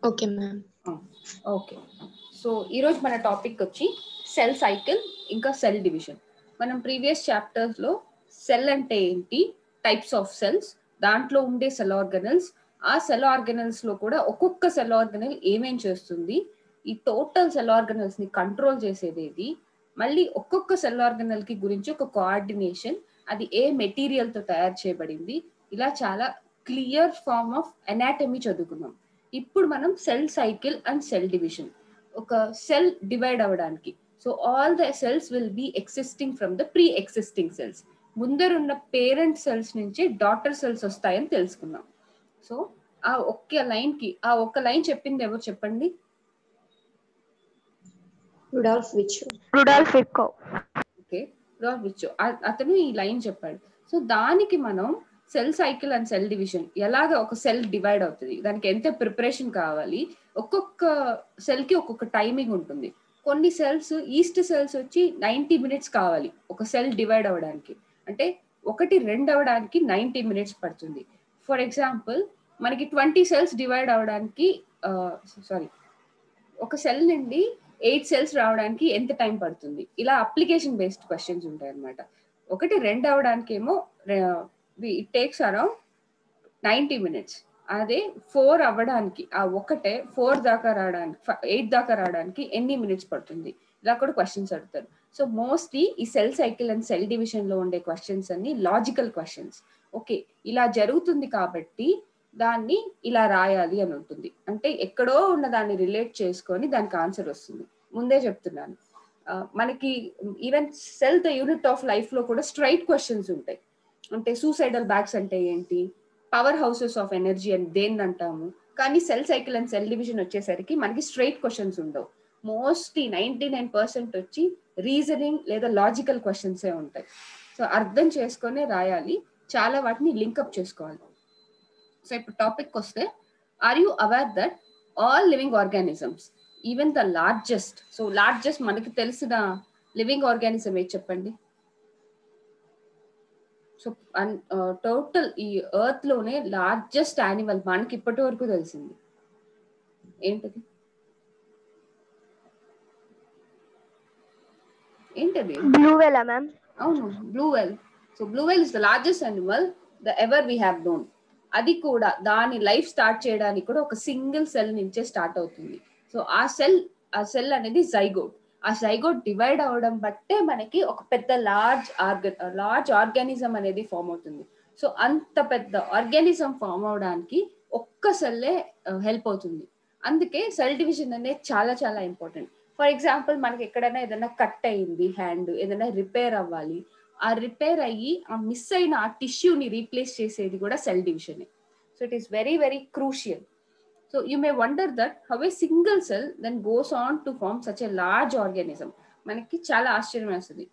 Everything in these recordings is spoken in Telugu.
ఓకే మ్యామ్ ఓకే సో ఈరోజు మన టాపిక్ వచ్చి సెల్ సైకిల్ ఇంకా సెల్ డివిజన్ మనం ప్రీవియస్ చాప్టర్స్లో సెల్ అంటే ఏంటి టైప్స్ ఆఫ్ సెల్స్ దాంట్లో ఉండే సెల్ ఆర్గనల్స్ ఆ సెల్ ఆర్గనల్స్ లో కూడా ఒక్కొక్క సెల్ ఆర్గనల్ ఏమేం చేస్తుంది ఈ టోటల్ సెల్ ఆర్గనల్స్ ని కంట్రోల్ చేసేది ఏది మళ్ళీ ఒక్కొక్క సెల్ ఆర్గనల్ కి గురించి ఒక కోఆర్డినేషన్ అది ఏ మెటీరియల్ తో తయారు చేయబడింది ఇలా చాలా క్లియర్ ఫార్మ్ ఆఫ్ అనాటమీ చదువుకున్నాం ఇప్పుడు మనం cell cycle and cell division ఒక సెల్ డివైడ్ అవ్వడానికి so all the cells will be existing from the pre existing cells ముందరున్న పేరెంట్ సెల్స్ నుంచి డాటర్ సెల్స్ వస్తాయని తెలుసుకున్నాం సో ఆ ఒక్క లైన్ కి ఆ ఒక్క లైన్ చెప్పింది ఎవరు చెప్పండి రుడాల్ఫ్ విచ్ రుడాల్ఫ్ విక్కో ఓకే విచ్చు అతను ఈ లైన్ చెప్పాడు సో దానికి మనం cell cycle and cell division ఎలాగ ఒక సెల్ డివైడ్ అవుతుంది దానికి ఎంత ప్రిపరేషన్ కావాలి ఒక్కొక్క సెల్ కి ఒక్కొక్క టైమింగ్ ఉంటుంది కొన్ని సెల్స్ ఈస్ట్ సెల్స్ వచ్చి నైన్టీ మినిట్స్ కావాలి ఒక సెల్ డివైడ్ అవ్వడానికి అంటే ఒకటి రెండు అవ్వడానికి నైన్టీ మినిట్స్ పడుతుంది ఫర్ ఎగ్జాంపుల్ మనకి ట్వంటీ సెల్స్ డివైడ్ అవ్వడానికి సారీ ఒక సెల్ నుండి ఎయిట్ సెల్స్ రావడానికి ఎంత టైం పడుతుంది ఇలా అప్లికేషన్ బేస్డ్ క్వశ్చన్స్ ఉంటాయి అనమాట ఒకటి రెండు అవడానికి ఏమో it takes around ninety minutes అదే ఫోర్ అవ్వడానికి ఆ ఒకటే ఫోర్ దాకా రావడానికి ఎయిట్ దాకా రావడానికి ఎన్ని మినిట్స్ పడుతుంది ఇలా కూడా క్వశ్చన్స్ అడుగుతారు సో మోస్ట్లీ ఈ cell cycle and cell division లో ఉండే క్వశ్చన్స్ అన్ని లాజికల్ క్వశ్చన్స్ ఓకే ఇలా జరుగుతుంది కాబట్టి దాన్ని ఇలా రాయాలి అని ఉంటుంది అంటే ఎక్కడో ఉన్న దాన్ని రిలేట్ చేసుకొని దానికి ఆన్సర్ వస్తుంది ముందే చెప్తున్నాను మనకి even cell the unit of life లో కూడా స్ట్రైట్ క్వశ్చన్స్ ఉంటాయి అంటే సూసైడల్ బ్యాగ్స్ అంటే ఏంటి పవర్ హౌసెస్ ఆఫ్ ఎనర్జీ అని దేన్ని అంటాము కానీ cell cycle and cell division వచ్చేసరికి మనకి స్ట్రైట్ క్వశ్చన్స్ ఉండవు మోస్ట్లీ నైన్టీ నైన్ పర్సెంట్ వచ్చి రీజనింగ్ లేదా లాజికల్ క్వశ్చన్సే ఉంటాయి సో అర్థం చేసుకొని రాయాలి చాలా వాటిని లింకప్ చేసుకోవాలి సో ఇప్పుడు టాపిక్ వస్తే are you aware that all living organisms even the largest so largest మనకి తెలిసిన లివింగ్ ఆర్గానిజం ఏది చెప్పండి సో టోటల్ ఈ ఎర్త్ లోనే లార్జెస్ట్ యానిమల్ మనకి ఇప్పటి వరకు తెలిసింది ఏంటది ఏంటది బ్లూ వెలా మ్యామ్ అవును blue whale so blue whale is the largest animal the ever we have known అది కూడా దాని లైఫ్ స్టార్ట్ చేయడానికి కూడా ఒక సింగిల్ సెల్ నుంచే స్టార్ట్ అవుతుంది సో ఆ సెల్ ఆ సెల్ అనేది జైగోట్ ఆ జైగోట్ డివైడ్ అవడం బట్టే మనకి ఒక పెద్ద లార్జ్ ఆర్గన్ లార్జ్ ఆర్గానిజం అనేది ఫామ్ అవుతుంది సో అంత పెద్ద ఆర్గానిజం ఫామ్ అవడానికి ఒక్క సెల్లే హెల్ప్ అవుతుంది అందుకే సెల్ డివిజన్ అనేది చాలా చాలా ఇంపార్టెంట్ ఫర్ ఎగ్జాంపుల్ మనకి ఎక్కడైనా ఏదైనా కట్ అయింది హ్యాండ్ ఏదైనా రిపేర్ అవ్వాలి ఆ రిపేర్ అయ్యి ఆ మిస్ అయిన ఆ టిష్యూని రీప్లేస్ చేసేది కూడా సెల్ డివిజనే so it is very very crucial so you may wonder that how a single cell then goes on to form such a large organism మనకి చాలా ఆశ్చర్యం వేస్తుంది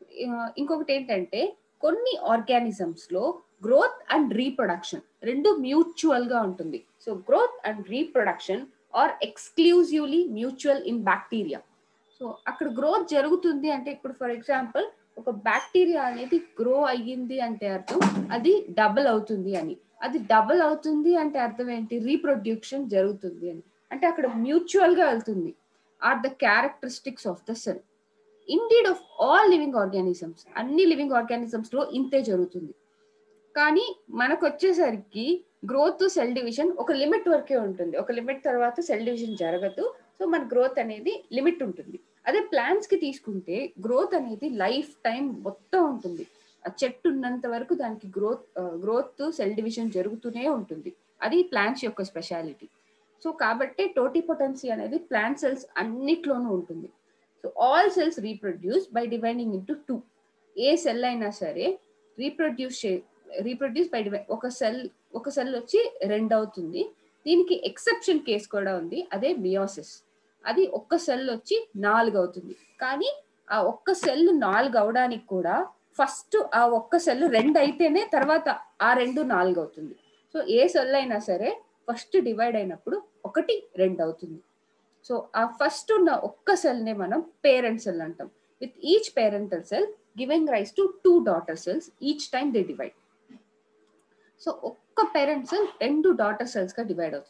ఇంకొకటి ఏంటంటే కొన్ని ఆర్గానిజమ్స్ లో గ్రోత్ అండ్ రీప్రొడక్షన్ రెండు మ్యూచువల్ గా ఉంటుంది so growth and reproduction are exclusively mutual in bacteria so అక్కడ గ్రోత్ జరుగుతుంది అంటే ఇప్పుడు ఫర్ ఎగ్జాంపుల్ ఒక బ్యాక్టీరియా అనేది గ్రో అయ్యింది అంటే అర్థం అది డబుల్ అవుతుంది అని అది డబుల్ అవుతుంది అంటే అర్థం ఏంటి రీప్రొడ్యూక్షన్ జరుగుతుంది అని అంటే అక్కడ మ్యూచువల్ గా వెళ్తుంది are the characteristics of the cell indeed of all living organisms అన్ని లివింగ్ ఆర్గానిజమ్స్ లో ఇంతే జరుగుతుంది కానీ మనకు వచ్చేసరికి గ్రోత్ సెల్ డివిజన్ ఒక లిమిట్ వరకే ఉంటుంది ఒక లిమిట్ తర్వాత సెల్ డివిజన్ జరగదు సో మన గ్రోత్ అనేది లిమిట్ ఉంటుంది అదే ప్లాంట్స్ కి తీసుకుంటే గ్రోత్ అనేది లైఫ్ టైం మొత్తం ఉంటుంది ఆ చెట్టు ఉన్నంత వరకు దానికి గ్రోత్ గ్రోత్ సెల్ డివిజన్ జరుగుతూనే ఉంటుంది అది ప్లాంట్స్ యొక్క స్పెషాలిటీ సో కాబట్టి టోటీ పొటెన్సీ అనేది ప్లాంట్ సెల్స్ అన్నిట్లోనూ ఉంటుంది so all cells reproduce by dividing into two ఏ సెల్ అయినా సరే రీప్రొడ్యూస్ చే రీప్రొడ్యూస్ బై డివై ఒక సెల్ ఒక సెల్ వచ్చి రెండు అవుతుంది దీనికి ఎక్సెప్షన్ కేసు కూడా ఉంది అదే మియోసిస్ అది ఒక్క సెల్ వచ్చి నాలుగు అవుతుంది కానీ ఆ ఒక్క సెల్ నాలుగు అవడానికి కూడా ఫస్ట్ ఆ ఒక్క సెల్ రెండు అయితేనే తర్వాత ఆ రెండు నాలుగు అవుతుంది సో ఏ సెల్ అయినా సరే ఫస్ట్ డివైడ్ అయినప్పుడు ఒకటి రెండు అవుతుంది సో ఆ ఫస్ట్ ఉన్న ఒక్క సెల్నే మనం పేరెంట్ సెల్ అంటాం with each parental cell giving rise to two daughter cells each time they divide so ఒక్క పేరెంట్ సెల్ రెండు డాటర్ సెల్స్ గా డివైడ్ అవుతుంది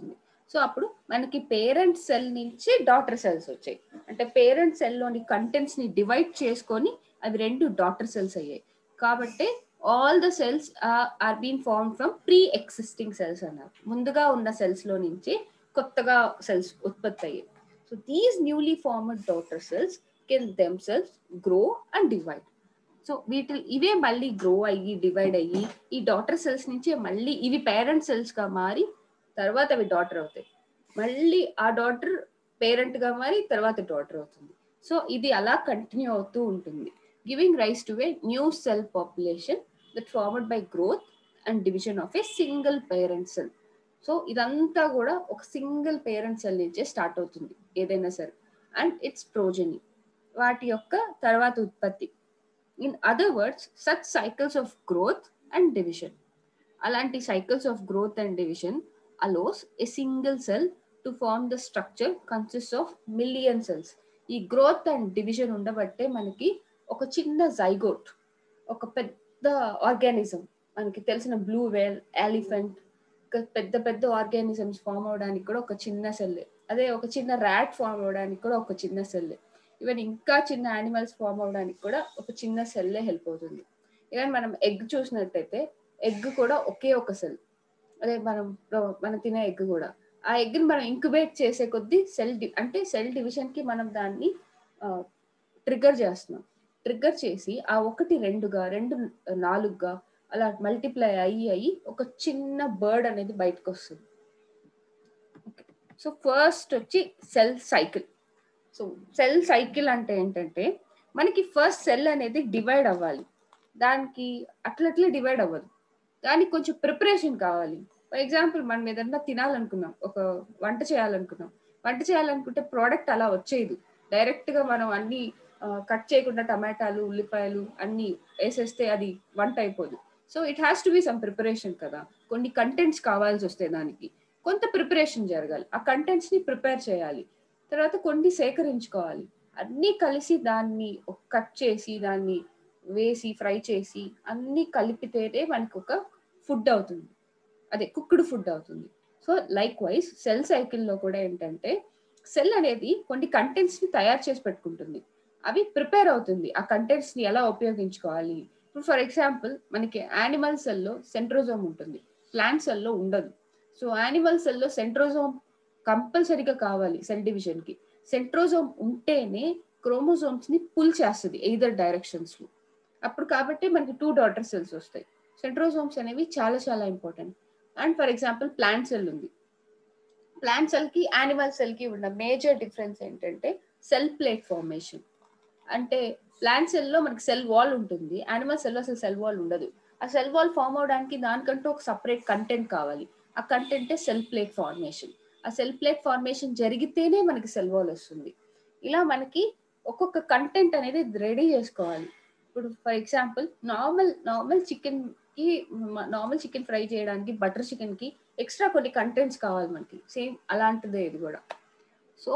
సో అప్పుడు మనకి పేరెంట్ సెల్ నుంచి డాటర్ సెల్స్ వచ్చాయి అంటే పేరెంట్ సెల్లోని కంటెంట్స్ ని డివైడ్ చేసుకొని అవి రెండు డాటర్ సెల్స్ అయ్యాయి కాబట్టి all the cells are been form from pre existing cells అన్నారు ముందుగా ఉన్న సెల్స్ లో నుంచి కొత్తగా సెల్స్ ఉత్పత్తి అయ్యాయి so these newly formed daughter cells can them cells grow and divide so వీటి ఇవే మళ్ళీ గ్రో అయ్యి డివైడ్ అయ్యి ఈ డాటర్ సెల్స్ నుంచి మళ్ళీ ఇవి పేరెంట్ సెల్స్ గా మారి తర్వాత అవి డాటర్ అవుతాయి మళ్ళీ ఆ డాటర్ పేరెంట్ గా మారి తర్వాత డాటర్ అవుతుంది సో ఇది అలా కంటిన్యూ అవుతూ ఉంటుంది giving rise to a new cell population that forward by growth and division of a single parent cell so ఇదంతా కూడా ఒక సింగిల్ పేరెంట్ సెల్ నుంచే స్టార్ట్ అవుతుంది ఏదైనా సరే అండ్ ఇట్స్ ప్రోజనీ వాటి యొక్క తర్వాత ఉత్పత్తి in other words such cycles of growth and division అలాంటి cycles of growth and division allows a single cell to form the structure consist of million cells ఈ గ్రోత్ అండ్ డివిజన్ ఉండబట్టే మనకి ఒక చిన్న జైగోట్ ఒక పెద్ద ఆర్గానిజం మనకి తెలిసిన బ్లూ వేల్ ఎలిఫెంట్ పెద్ద పెద్ద ఆర్గానిజమ్స్ ఫామ్ అవడానికి కూడా ఒక చిన్న సెల్ అదే ఒక చిన్న ర్యాట్ ఫామ్ అవడానికి కూడా ఒక చిన్న సెల్ ఈవెన్ ఇంకా చిన్న యానిమల్స్ ఫామ్ అవడానికి కూడా ఒక చిన్న సెల్లే హెల్ప్ అవుతుంది ఈవెన్ మనం ఎగ్ చూసినట్టయితే ఎగ్ కూడా ఒకే ఒక సెల్ అదే మనం మనం తినే ఎగ్ కూడా ఆ ఎగ్ని మనం ఇంక్యుబేట్ చేసే కొద్దీ సెల్ అంటే సెల్ డివిజన్ కి మనం దాన్ని ట్రిగ్గర్ చేస్తున్నాం ట్రిగ్గర్ చేసి ఆ ఒకటి రెండుగా రెండు నాలుగుగా అలా మల్టిప్లై అయ్యి అయ్యి ఒక చిన్న బర్డ్ అనేది బయటకు వస్తుంది సో ఫస్ట్ వచ్చి cell cycle so cell cycle అంటే ఏంటంటే మనకి ఫస్ట్ సెల్ అనేది డివైడ్ అవ్వాలి దానికి అట్లట్లే డివైడ్ అవ్వదు దానికి కొంచెం ప్రిపరేషన్ కావాలి ఫర్ ఎగ్జాంపుల్ మనం ఏదన్నా తినాలనుకున్నాం ఒక వంట చేయాలనుకున్నాం వంట చేయాలనుకుంటే ప్రోడక్ట్ అలా వచ్చేది డైరెక్ట్ గా మనం అన్ని కట్ చేయకుండా టమాటాలు ఉల్లిపాయలు అన్ని వేసేస్తే అది వంట అయిపోదు so it has to be some preparation కదా కొన్ని కంటెంట్స్ కావాల్సి వస్తాయి దానికి కొంత ప్రిపరేషన్ జరగాలి ఆ కంటెంట్స్ ని ప్రిపేర్ చేయాలి తర్వాత కొన్ని సేకరించుకోవాలి అన్నీ కలిసి దాన్ని కట్ చేసి దాన్ని వేసి ఫ్రై చేసి అన్ని కలిపితేనే మనకు ఒక ఫుడ్ అవుతుంది అదే కుక్డ్ ఫుడ్ అవుతుంది సో లైక్ వైజ్ సెల్ సైకిల్లో కూడా ఏంటంటే సెల్ అనేది కొన్ని కంటెంట్స్ ని తయారు చేసి పెట్టుకుంటుంది అవి ప్రిపేర్ అవుతుంది ఆ కంటెంట్స్ ని ఎలా ఉపయోగించుకోవాలి ఇప్పుడు ఫర్ ఎగ్జాంపుల్ మనకి యానిమల్ సెల్లో సెంట్రోజోమ్ ఉంటుంది ప్లాంట్ సెల్లో ఉండదు సో యానిమల్ సెల్లో సెంట్రోజోమ్ కంపల్సరీగా కావాలి సెల్ డివిజన్ కి సెంట్రోజోమ్ ఉంటేనే క్రోమోజోమ్స్ ని పుల్ చేస్తుంది ఎయిదర్ డైరెక్షన్స్ లో అప్పుడు కాబట్టి మనకి టూ డాటర్ సెల్స్ వస్తాయి సెంట్రోజోమ్స్ అనేవి చాలా చాలా important and for example plant cell ఉంది ప్లాంట్ సెల్ కి యానిమల్ సెల్ కి ఉన్న మేజర్ డిఫరెన్స్ ఏంటంటే సెల్ ప్లేట్ ఫార్మేషన్ అంటే ప్లాంట్ సెల్ లో మనకి సెల్ వాల్ ఉంటుంది యానిమల్ సెల్ లో అసలు సెల్ వాల్ ఉండదు ఆ సెల్ వాల్ ఫామ్ అవడానికి దానికంటూ ఒక సపరేట్ కంటెంట్ కావాలి ఆ కంటెంటే సెల్ ప్లేట్ ఫార్మేషన్ ఆ సెల్ ప్లేట్ ఫార్మేషన్ జరిగితేనే మనకి సెల్ వాల్ వస్తుంది ఇలా మనకి ఒక్కొక్క కంటెంట్ అనేది రెడీ చేసుకోవాలి ఇప్పుడు for example normal normal chicken కి నార్మల్ చికెన్ ఫ్రై చేయడానికి బటర్ చికెన్ కి ఎక్స్ట్రా కొన్ని కంటెంట్స్ కావాలి మనకి సేమ్ అలాంటిదే ఇది కూడా so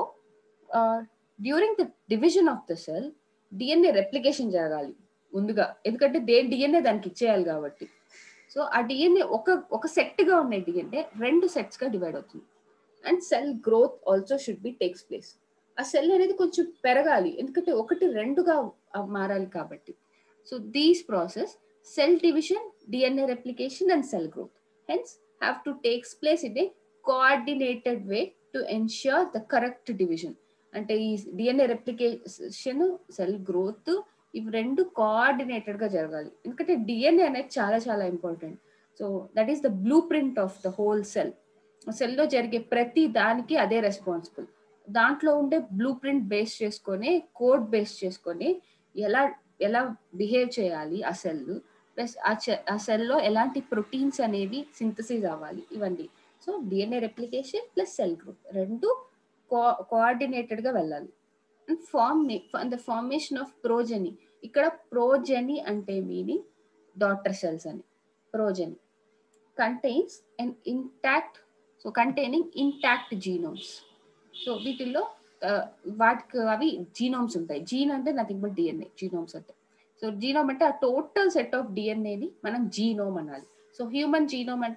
during the division of the cell DNA replication జరగాలి ముందుగా ఎందుకంటే దే డిఎన్ఏ దానికి ఇచ్చేయాలి కాబట్టి సో ఆ డిఎన్ఏ ఒక ఒక సెట్ గా ఉన్న డిఎన్ఏ రెండు సెట్స్ గా డివైడ్ అవుతుంది and cell growth also should be takes place ఆ సెల్ అనేది కొంచెం పెరగాలి ఎందుకంటే ఒకటి రెండుగా మారాలి కాబట్టి so these process cell division DNA replication and cell growth hence have to takes place in a coordinated way to ensure the correct division అంటే ఈ డిఎన్ఏ రెప్లికేషన్ సెల్ గ్రోత్ ఇవి రెండు కోఆర్డినేటెడ్ గా జరగాలి ఎందుకంటే డిఎన్ఏ అనేది చాలా చాలా important so that is the blueprint of the whole cell సెల్లో జరిగే ప్రతి దానికి అదే రెస్పాన్సిబుల్ దాంట్లో ఉండే బ్లూ ప్రింట్ బేస్ చేసుకొని కోడ్ బేస్ చేసుకొని ఎలా ఎలా బిహేవ్ చేయాలి ఆ సెల్ ప్లస్ ఆ సెల్లో ఎలాంటి ప్రోటీన్స్ అనేవి సింథసిస్ అవ్వాలి ఇవన్నీ so DNA replication plus cell growth రెండు కో కోఆర్డినేటెడ్ గా వెళ్ళాలి and form the formation of progeny ఇక్కడ ప్రోజని అంటే మీనింగ్ డాటర్ సెల్స్ అని progeny contains and intact so containing intact genomes so వీటిల్లో వాటికి అవి జీనోమ్స్ ఉంటాయి జీన్ అంటే నథింగ్ బట్ డిఎన్ఏ జీనోమ్స్ అంటే సో జీనోమ్ అంటే ఆ టోటల్ సెట్ ఆఫ్ డిఎన్ఏని మనం జీనోమ్ అనాలి సో హ్యూమన్ జీనోమ్ అంటే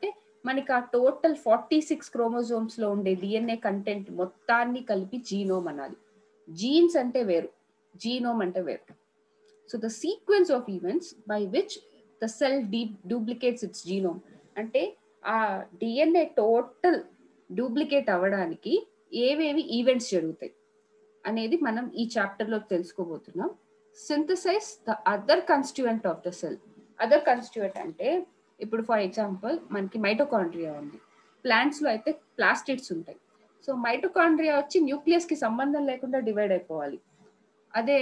మనకి ఆ టోటల్ ఫార్టీ సిక్స్ క్రోమోజోమ్స్ లో ఉండే డిఎన్ఏ కంటెంట్ మొత్తాన్ని కలిపి జీనోమ్ అనాలి జీన్స్ అంటే వేరు జీనోమ్ అంటే వేరు so the sequence of events by which the cell డీ డూప్లికేట్స్ ఇట్స్ జీనోమ్ అంటే ఆ డిఎన్ఏ టోటల్ డూప్లికేట్ అవ్వడానికి ఏవేవి ఈవెంట్స్ జరుగుతాయి అనేది మనం ఈ చాప్టర్ లో తెలుసుకోబోతున్నాం synthesize the other constituent of the cell other constituent అంటే ఇప్పుడు ఫర్ ఎగ్జాంపుల్ మనకి మైటోకాండ్రియా ఉంది ప్లాంట్స్ లో అయితే ప్లాస్టిడ్స్ ఉంటాయి సో మైటోకాండ్రియా వచ్చి న్యూక్లియస్ కి సంబంధం లేకుండా డివైడ్ అయిపోవాలి అదే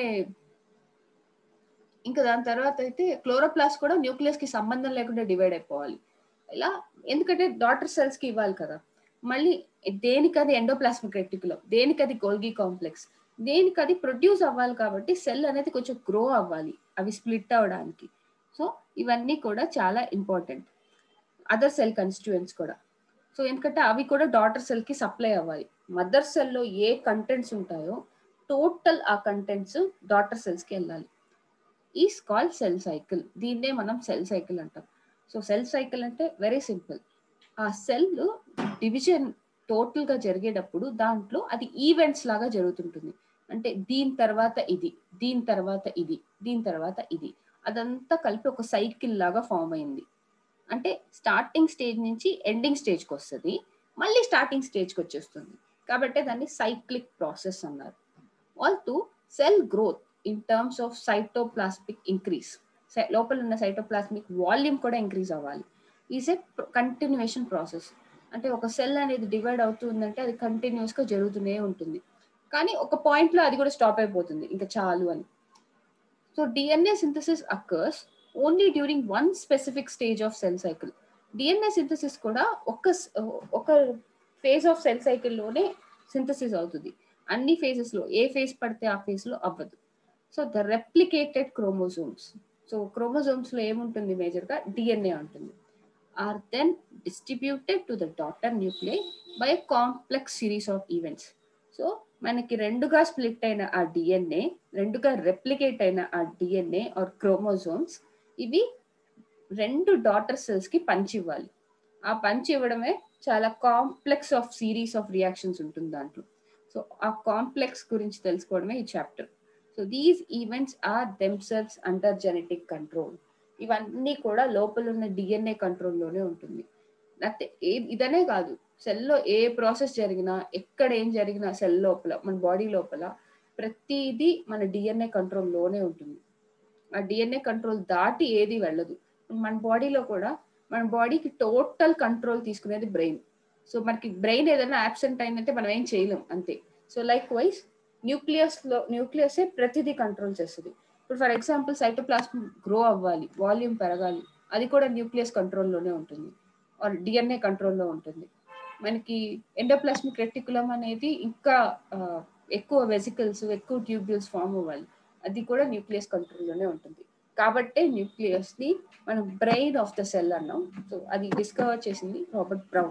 ఇంకా దాని తర్వాత అయితే క్లోరోప్లాస్ట్ కూడా న్యూక్లియస్ కి సంబంధం లేకుండా డివైడ్ అయిపోవాలి ఇలా ఎందుకంటే డాటర్ సెల్స్ కి ఇవ్వాలి కదా మళ్ళీ దేనికది ఎండోప్లాస్మిక్ రెటికులం దేనికది గోల్గి కాంప్లెక్స్ దేనికది ప్రొడ్యూస్ అవ్వాలి కాబట్టి సెల్ అనేది కొంచెం గ్రో అవ్వాలి అవి స్ప్లిట్ అవ్వడానికి సో ఇవన్నీ కూడా చాలా ఇంపార్టెంట్ అదర్ సెల్ కన్స్టిట్యూయెంట్స్ కూడా సో ఎందుకంటే అవి కూడా డాటర్ సెల్ కి సప్లై అవ్వాలి మదర్ సెల్లో ఏ కంటెంట్స్ ఉంటాయో టోటల్ ఆ కంటెంట్స్ డాటర్ సెల్స్ కి వెళ్ళాలి ఈస్ కాల్ సెల్ సైకిల్ దీన్నే మనం సెల్ సైకిల్ అంటాం సో సెల్ సైకిల్ అంటే వెరీ సింపుల్ ఆ సెల్ డివిజన్ టోటల్ గా జరిగేటప్పుడు దాంట్లో అది ఈవెంట్స్ లాగా జరుగుతుంటుంది అంటే దీని తర్వాత ఇది దీని తర్వాత ఇది దీని తర్వాత ఇది అదంతా కలిపి ఒక సైకిల్ లాగా ఫామ్ అయింది అంటే స్టార్టింగ్ స్టేజ్ నుంచి ఎండింగ్ స్టేజ్కి వస్తుంది మళ్ళీ స్టార్టింగ్ స్టేజ్కి వచ్చేస్తుంది కాబట్టి దాన్ని సైక్లిక్ ప్రాసెస్ అన్నారు although cell growth in terms of cytoplasmic increase లోపల ఉన్న సైటోప్లాస్మిక్ వాల్యూమ్ కూడా ఇంక్రీజ్ అవ్వాలి ఈజ్ ఏ కంటిన్యూషన్ ప్రాసెస్ అంటే ఒక సెల్ అనేది డివైడ్ అవుతుందంటే అది కంటిన్యూస్ గా జరుగుతూనే ఉంటుంది కానీ ఒక పాయింట్ లో అది కూడా స్టాప్ అయిపోతుంది ఇంకా చాలు అని so DNA synthesis occurs only during one specific stage of cell cycle DNA synthesis కూడా ఒక ఒక ఫేజ్ ఆఫ్ సెల్ సైకిల్లోనే సింథసిస్ అవుతుంది అన్ని ఫేజెస్ లో ఏ ఫేజ్ పడితే ఆ ఫేజ్ లో అవ్వదు so the replicated chromosomes so chromosomes లో ఏముంటుంది మేజర్ గా డిఎన్ఏ ఉంటుంది are then distributed to the daughter nuclei by complex series of events so మనకి రెండుగా స్ప్లిట్ అయిన ఆ డిఎన్ఏ రెండుగా రెప్లికేట్ అయిన ఆ డిఎన్ఏ ఆర్ క్రోమోజోమ్స్ ఇవి రెండు డాటర్ సెల్స్ కి పంచి ఇవ్వాలి ఆ పంచి ఇవ్వడమే చాలా complex of series of reactions ఉంటుంది దాంట్లో సో ఆ కాంప్లెక్స్ గురించి తెలుసుకోవడమే ఈ chapter so these events are themselves under genetic control ఇవన్నీ కూడా లోపల ఉన్న డిఎన్ఏ కంట్రోల్లోనే ఉంటుంది అయితే ఇదనే కాదు సెల్లో ఏ ప్రాసెస్ జరిగినా ఎక్కడ ఏం జరిగినా సెల్ లోపల మన బాడీ లోపల ప్రతిదీ మన డిఎన్ఏ కంట్రోల్లోనే ఉంటుంది ఆ డిఎన్ఏ కంట్రోల్ దాటి ఏది వెళ్ళదు మన బాడీలో కూడా మన బాడీకి టోటల్ కంట్రోల్ తీసుకునేది బ్రెయిన్ సో మనకి బ్రెయిన్ ఏదైనా యాబ్సెంట్ అయిందంటే మనం ఏం చేయలేం అంతే సో లైక్ వైజ్ న్యూక్లియస్ లో న్యూక్లియస్ ప్రతిదీ కంట్రోల్ చేస్తుంది ఇప్పుడు ఫర్ ఎగ్జాంపుల్ సైటోప్లాస్మ్ గ్రో అవ్వాలి వాల్యూమ్ పెరగాలి అది కూడా న్యూక్లియస్ కంట్రోల్లోనే ఉంటుంది ఆర్ డిఎన్ఏ కంట్రోల్లో ఉంటుంది మనకి ఎండోప్లాస్మిక్ రెటికులం అనేది ఇంకా ఎక్కువ వెసికల్స్ ఎక్కువ ట్యూబ్యూల్స్ ఫామ్ అవ్వాలి అది కూడా న్యూక్లియస్ కంట్రోల్లోనే ఉంటుంది కాబట్టే న్యూక్లియస్ ని మనం బ్రెయిన్ ఆఫ్ ద సెల్ అన్నాం సో అది డిస్కవర్ చేసింది రాబర్ట్ బ్రౌన్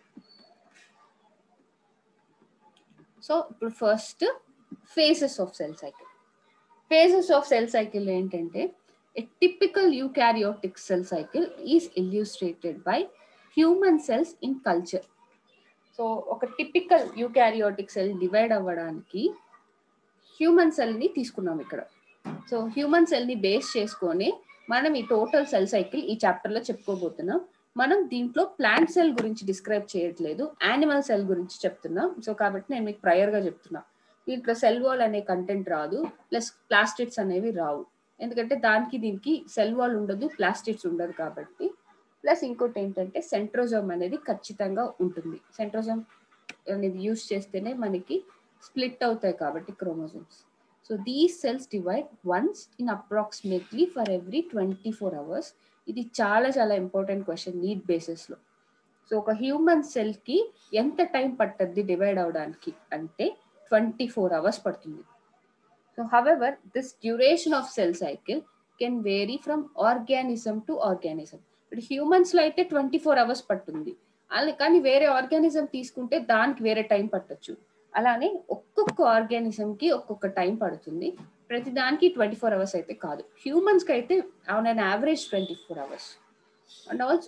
సో ఇప్పుడు first phases of cell cycle phases of cell cycle ఏంటంటే a typical eukaryotic cell cycle is illustrated by human cells in culture so ఒక టిపికల్ యూకారియోటిక్ సెల్ డివైడ్ అవ్వడానికి హ్యూమన్ సెల్ ని తీసుకున్నాం ఇక్కడ సో హ్యూమన్ సెల్ ని బేస్ చేసుకొని మనం ఈ టోటల్ సెల్ సైకిల్ ఈ చాప్టర్ లో చెప్పుకోబోతున్నాం మనం దీంట్లో ప్లాంట్ సెల్ గురించి డిస్క్రైబ్ చేయట్లేదు యానిమల్ సెల్ గురించి చెప్తున్నాం సో కాబట్టి నేను మీకు ప్రయర్ గా చెప్తున్నా దీంట్లో సెల్ వాల్ అనే కంటెంట్ రాదు ప్లస్ ప్లాస్టిక్స్ అనేవి రావు ఎందుకంటే దానికి దీనికి సెల్ వాల్ ఉండదు ప్లాస్టిక్స్ ఉండదు కాబట్టి ప్లస్ ఇంకోటి ఏంటంటే సెంట్రోజోమ్ అనేది ఖచ్చితంగా ఉంటుంది సెంట్రోజోమ్ అనేది యూజ్ చేస్తేనే మనకి స్ప్లిట్ అవుతాయి కాబట్టి chromosomes so these cells divide once in approximately for every twenty four hours ఇది చాలా చాలా ఇంపార్టెంట్ క్వశ్చన్ నీట్ బేసిస్లో సో ఒక హ్యూమన్ సెల్కి ఎంత టైం పట్టద్ది డివైడ్ అవడానికి అంటే ట్వంటీ ఫోర్ అవర్స్ పడుతుంది so however this duration of cell cycle can vary from organism to organism ఇప్పుడు హ్యూమన్స్ లో అయితే ట్వంటీ ఫోర్ అవర్స్ పట్టుంది అలా కానీ వేరే ఆర్గానిజం తీసుకుంటే దానికి వేరే టైం పట్టొచ్చు అలానే ఒక్కొక్క ఆర్గానిజం కి ఒక్కొక్క టైం పడుతుంది ప్రతి దానికి ట్వంటీ ఫోర్ అవర్స్ అయితే కాదు హ్యూమన్స్ కి అయితే on an average twenty four hours and also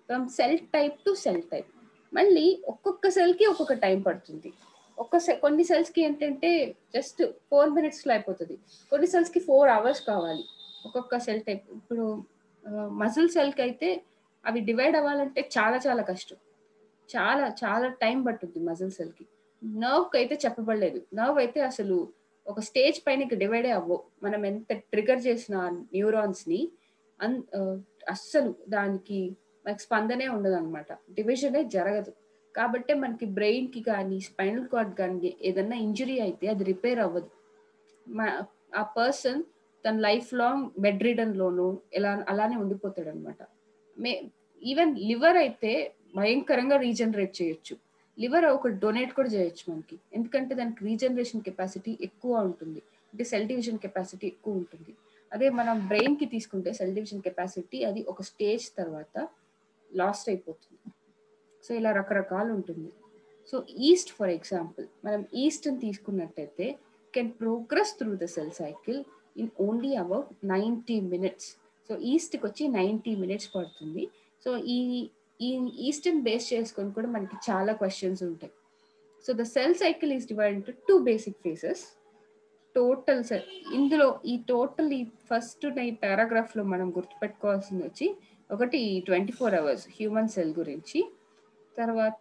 from cell type to cell type మళ్ళీ ఒక్కొక్క సెల్కి ఒక్కొక్క టైం పడుతుంది ఒక్క సె కొన్ని సెల్స్కి ఏంటంటే జస్ట్ ఫోర్ మినిట్స్లో అయిపోతుంది కొన్ని సెల్స్కి ఫోర్ అవర్స్ కావాలి ఒక్కొక్క సెల్ టైప్ ఇప్పుడు మజిల్ సెల్కి అయితే అవి డివైడ్ అవ్వాలంటే చాలా చాలా కష్టం చాలా చాలా టైం పట్టుద్ది మజిల్ సెల్కి నర్వ్కి అయితే చెప్పబడలేదు నర్వ్ అయితే అసలు ఒక స్టేజ్ పైన డివైడే అవ్వవు మనం ఎంత ట్రిగర్ చేసిన న్యూరాన్స్ని అన్ అస్సలు దానికి మనకి స్పందనే ఉండదు అనమాట డివిజనే జరగదు కాబట్టి మనకి బ్రెయిన్కి కానీ స్పైనల్ కార్డ్ కానీ ఏదన్నా ఇంజరీ అయితే అది రిపేర్ అవ్వదు ఆ పర్సన్ తన లైఫ్ లాంగ్ బెడ్ రిడన్లోనూ ఎలా అలానే ఉండిపోతాడు అనమాట మే ఈవెన్ లివర్ అయితే భయంకరంగా రీజనరేట్ చేయొచ్చు లివర్ ఒక డొనేట్ కూడా చేయొచ్చు మనకి ఎందుకంటే దానికి రీజనరేషన్ కెపాసిటీ ఎక్కువ ఉంటుంది అంటే సెల్ డివిజన్ కెపాసిటీ ఎక్కువ ఉంటుంది అదే మనం బ్రెయిన్ కి తీసుకుంటే సెల్ డివిజన్ కెపాసిటీ అది ఒక స్టేజ్ తర్వాత లాస్ట్ అయిపోతుంది సో ఇలా రకరకాలు ఉంటుంది సో ఈస్ట్ ఫర్ ఎగ్జాంపుల్ మనం ఈస్ట్ తీసుకున్నట్టయితే can progress through the cell cycle in only about ninety minutes so ఈస్ట్కి వచ్చి నైంటీ మినిట్స్ పడుతుంది సో ఈ ఈ ఈస్టర్న్ బేస్ చేసుకొని కూడా మనకి చాలా క్వశ్చన్స్ ఉంటాయి so the cell cycle is divide into two basic phases total cell ఇందులో ఈ టోటల్ ఈ ఫస్ట్ ఈ పారాగ్రాఫ్లో మనం గుర్తుపెట్టుకోవాల్సింది వచ్చి ఒకటి twenty four hours human cell గురించి తర్వాత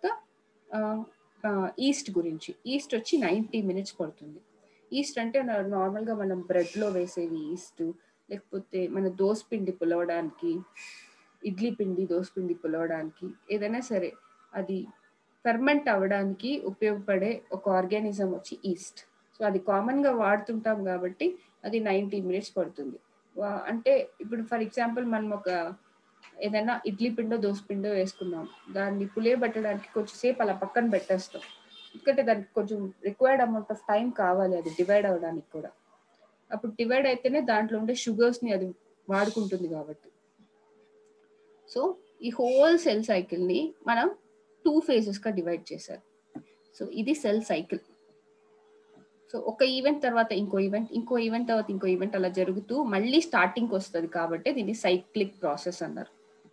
ఈస్ట్ గురించి ఈస్ట్ వచ్చి నైంటీ మినిట్స్ పడుతుంది ఈస్ట్ అంటే నార్మల్గా మనం బ్రెడ్లో వేసేవి ఈస్ట్ లేకపోతే మన దోస్ పిండి పులవడానికి ఇడ్లీ పిండి దోస్ పిండి పులవడానికి ఏదైనా సరే అది ఫెర్మెంట్ అవ్వడానికి ఉపయోగపడే ఒక ఆర్గానిజం వచ్చి ఈస్ట్ సో అది కామన్గా వాడుతుంటాం కాబట్టి అది నైంటీ మినిట్స్ పడుతుంది అంటే ఇప్పుడు ఫర్ ఎగ్జాంపుల్ మనం ఒక ఏదైనా ఇడ్లీ పిండో దోశ పిండో వేసుకున్నాం దాన్ని పులియబెట్టడానికి కొంచెం సేపు అలా పక్కన పెట్టేస్తాం ఎందుకంటే దానికి కొంచెం రిక్వైర్డ్ అమౌంట్ ఆఫ్ టైం కావాలి అది డివైడ్ అవ్వడానికి కూడా అప్పుడు డివైడ్ అయితేనే దాంట్లో ఉండే షుగర్స్ని అది వాడుకుంటుంది కాబట్టి సో ఈ హోల్ సెల్ సైకిల్ని మనం టూ ఫేజెస్గా డివైడ్ చేశారు సో ఇది సెల్ సైకిల్ సో ఒక ఈవెంట్ తర్వాత ఇంకో ఈవెంట్ ఇంకో ఈవెంట్ తర్వాత ఇంకో ఈవెంట్ అలా జరుగుతూ మళ్ళీ స్టార్టింగ్కి వస్తుంది కాబట్టి దీన్ని సైక్లిక్ ప్రాసెస్ అన్నారు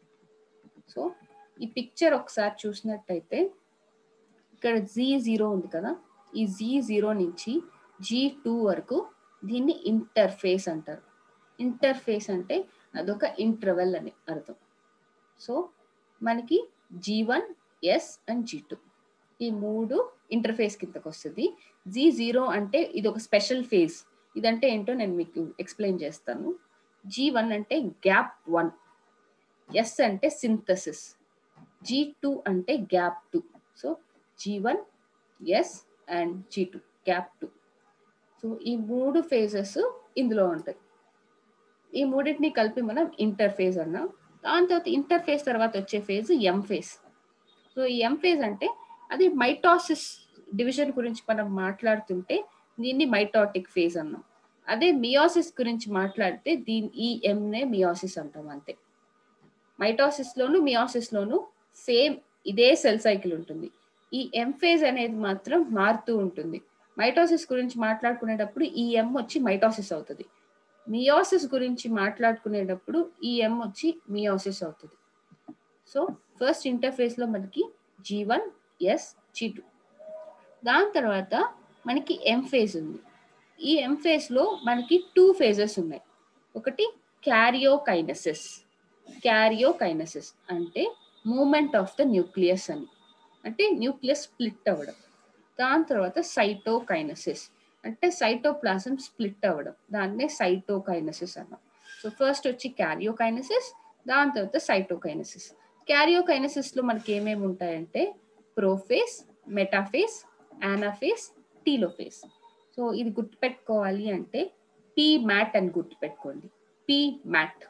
సో ఈ పిక్చర్ ఒకసారి చూసినట్టయితే ఇక్కడ జీ జీరో ఉంది కదా ఈ జీ జీరో నుంచి జీ టూ వరకు దీన్ని ఇంటర్ఫేస్ అంటారు ఇంటర్ఫేస్ అంటే అదొక ఇంటర్వెల్ అని అర్థం సో మనకి G one S and G two ఈ మూడు ఇంటర్ఫేస్ కిందకు వస్తుంది జీ జీరో అంటే ఇది ఒక స్పెషల్ ఫేజ్ ఇదంటే ఏంటో నేను మీకు ఎక్స్ప్లెయిన్ చేస్తాను జీ వన్ అంటే గ్యాప్ వన్ ఎస్ అంటే సింథసిస్ జీ టూ అంటే gap two so G one S and G two gap two so ఈ మూడు ఫేజెస్ ఇందులో ఉంటాయి ఈ మూడింటిని కలిపి మనం ఇంటర్ఫేజ్ అన్నాం దాని తర్వాత ఇంటర్ఫేస్ తర్వాత వచ్చే ఫేజ్ ఎం ఫేజ్ సో ఈ ఎం ఫేజ్ అంటే అది మైటాసిస్ డివిజన్ గురించి మనం మాట్లాడుతుంటే దీన్ని మైటాటిక్ ఫేజ్ అన్నాం అదే మియోసిస్ గురించి మాట్లాడితే దీని ఈ ఎంనే మియోసిస్ అంటాం అంతే మైటాసిస్ లోను మియోసిస్ లోను సేమ్ ఇదే సెల్ సైకిల్ ఉంటుంది ఈ ఎం ఫేజ్ అనేది మాత్రం మారుతూ ఉంటుంది మైటోసిస్ గురించి మాట్లాడుకునేటప్పుడు ఈ ఎం వచ్చి మైటోసిస్ అవుతుంది మియోసిస్ గురించి మాట్లాడుకునేటప్పుడు ఈ ఎం వచ్చి మియోసిస్ అవుతుంది సో ఫస్ట్ ఇంటర్ఫేస్ లో మనకి G one S G two దాని తర్వాత మనకి ఎం ఫేజ్ ఉంది ఈ ఎం ఫేజ్ లో మనకి టూ ఫేజెస్ ఉన్నాయి ఒకటి క్యారియోకైనసిస్ క్యారియోకైనసిస్ అంటే మూమెంట్ ఆఫ్ ద న్యూక్లియస్ అని అంటే న్యూక్లియస్ స్ప్లిట్ అవ్వడం దాని తర్వాత సైటోకైనసిస్ అంటే సైటోప్లాజం స్ప్లిట్ అవ్వడం దాన్నే సైటోకైనసిస్ అన్నాం సో ఫస్ట్ వచ్చి క్యారియోకైనసిస్ దాని తర్వాత సైటోకైనసిస్ క్యారియోకైనసిస్ లో మనకి ఏమేమి ఉంటాయంటే prophase metaphase anaphase telophase so ఇది గుర్తుపెట్టుకోవాలి అంటే పీ మ్యాట్ అని గుర్తుపెట్టుకోండి P mat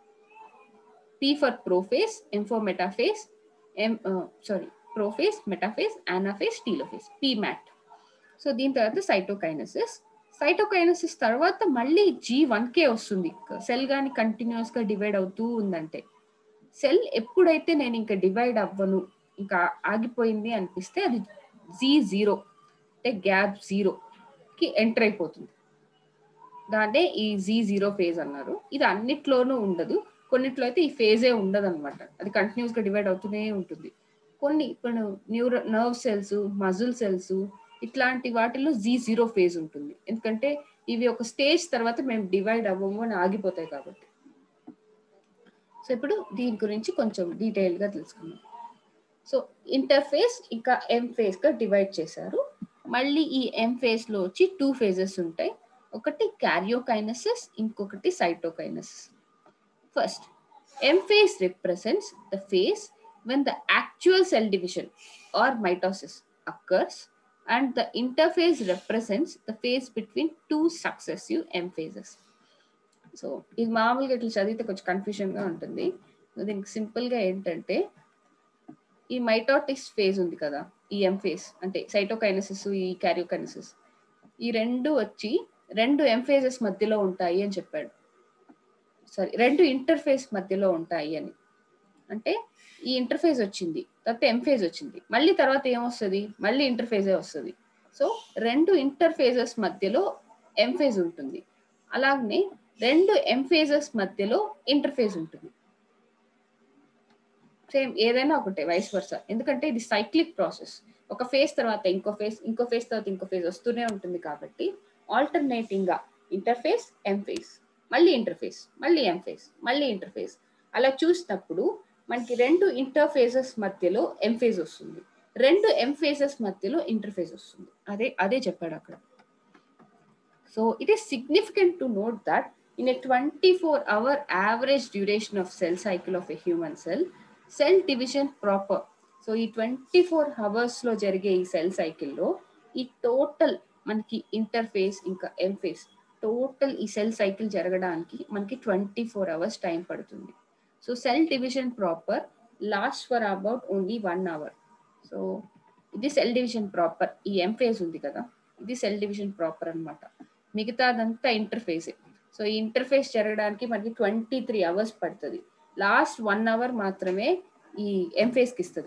P for prophase M for metaphase M sorry prophase metaphase anaphase telophase P mat so దీని తర్వాత సైటోకైనసిస్ సైటోకైనసిస్ తర్వాత మళ్ళీ జీ వన్ కే వస్తుంది సెల్ కానీ కంటిన్యూస్ గా డివైడ్ అవుతూ ఉందంటే సెల్ ఎప్పుడైతే నేను ఇంకా డివైడ్ అవ్వను ఇంకా ఆగిపోయింది అనిపిస్తే అది జీ జీరో అంటే గ్యాప్ జీరోకి ఎంటర్ అయిపోతుంది దాన్నే ఈ జీ జీరో ఫేజ్ అన్నారు ఇది అన్నిట్లోనూ ఉండదు కొన్నిట్లో అయితే ఈ ఫేజే ఉండదు అనమాట అది కంటిన్యూస్ గా డివైడ్ అవుతూనే ఉంటుంది కొన్ని ఇప్పుడు neuro nerve cells muscle cells ఇట్లాంటి వాటిలో జీ జీరో ఫేజ్ ఉంటుంది ఎందుకంటే ఇవి ఒక స్టేజ్ తర్వాత మేము డివైడ్ అవ్వము అని ఆగిపోతాయి కాబట్టి సో ఇప్పుడు దీని గురించి కొంచెం డీటెయిల్ గా తెలుసుకుందాం సో ఇంటర్ఫేస్ ఇంకా ఎం ఫేజ్ గా డివైడ్ చేశారు మళ్ళీ ఈ ఎం ఫేజ్ లో వచ్చి టూ ఫేజెస్ ఉంటాయి ఒకటి క్యారియోకైనసిస్ ఇంకొకటి cytokinesis first M phase represents the phase when the actual cell division or mitosis occurs and the interphase represents the phase between two successive M phases so ఇది మామూలుగా ఇట్లా చదివితే కొంచెం కన్ఫ్యూజన్ గా ఉంటుంది దీనికి సింపుల్ గా ఏంటంటే ఈ మైటోటిక్స్ ఫేజ్ ఉంది కదా ఈ ఎం ఫేజ్ అంటే సైటోకైనసిస్ ఈ క్యారియోకైనసిస్ ఈ రెండు వచ్చి రెండు ఎం ఫేజెస్ మధ్యలో ఉంటాయి అని చెప్పాడు సారీ రెండు ఇంటర్ఫేస్ మధ్యలో ఉంటాయి అని అంటే ఈ ఇంటర్ఫేస్ వచ్చింది తర్వాత ఎం ఫేజ్ వచ్చింది మళ్ళీ తర్వాత ఏమొస్తుంది మళ్ళీ ఇంటర్ఫేజే వస్తుంది సో రెండు ఇంటర్ఫేజెస్ మధ్యలో ఎం ఫేజ్ ఉంటుంది అలాగనే రెండు ఎం ఫేజెస్ మధ్యలో ఇంటర్ఫేజ్ ఉంటుంది సేమ్ ఏదైనా ఒకటే వైస్ వర్స ఎందుకంటే ఇది సైక్లిక్ ప్రాసెస్ ఒక ఫేజ్ తర్వాత ఇంకో ఫేజ్ ఇంకో ఫేజ్ తర్వాత ఇంకో ఫేజ్ వస్తూనే ఉంటుంది కాబట్టి ఆల్టర్నేటింగ్ గా ఇంటర్ఫేస్ ఎం ఫేజ్ మళ్ళీ ఇంటర్ఫేస్ మళ్ళీ ఎం ఫేజ్ మళ్ళీ ఇంటర్ఫేస్ అలా చూసినప్పుడు మనకి రెండు ఇంటర్ఫేజెస్ మధ్యలో ఎం ఫేజ్ వస్తుంది రెండు ఎం ఫేజెస్ మధ్యలో ఇంటర్ఫేజ్ వస్తుంది అదే అదే చెప్పాడు అక్కడ so it is significant to note that in a twenty four hour average duration of cell cycle of a human cell cell division proper so ఈ ట్వంటీ ఫోర్ అవర్స్ లో జరిగే ఈ సెల్ సైకిల్లో ఈ టోటల్ మనకి ఇంటర్ఫేస్ ఇంకా ఎంఫేస్ టోటల్ ఈ సెల్ సైకిల్ జరగడానికి మనకి ట్వంటీ ఫోర్ అవర్స్ టైం పడుతుంది so cell division proper last for about only one hour so ఇది సెల్ డివిజన్ ప్రాపర్ ఈ ఎంఫేజ్ ఉంది కదా ఇది సెల్ డివిజన్ ప్రాపర్ అనమాట మిగతాదంతా ఇంటర్ఫేసే సో ఈ ఇంటర్ఫేస్ జరగడానికి మనకి ట్వంటీ త్రీ అవర్స్ పడుతుంది లాస్ట్ వన్ అవర్ మాత్రమే ఈ ఎంఫేస్కి ఇస్తుంది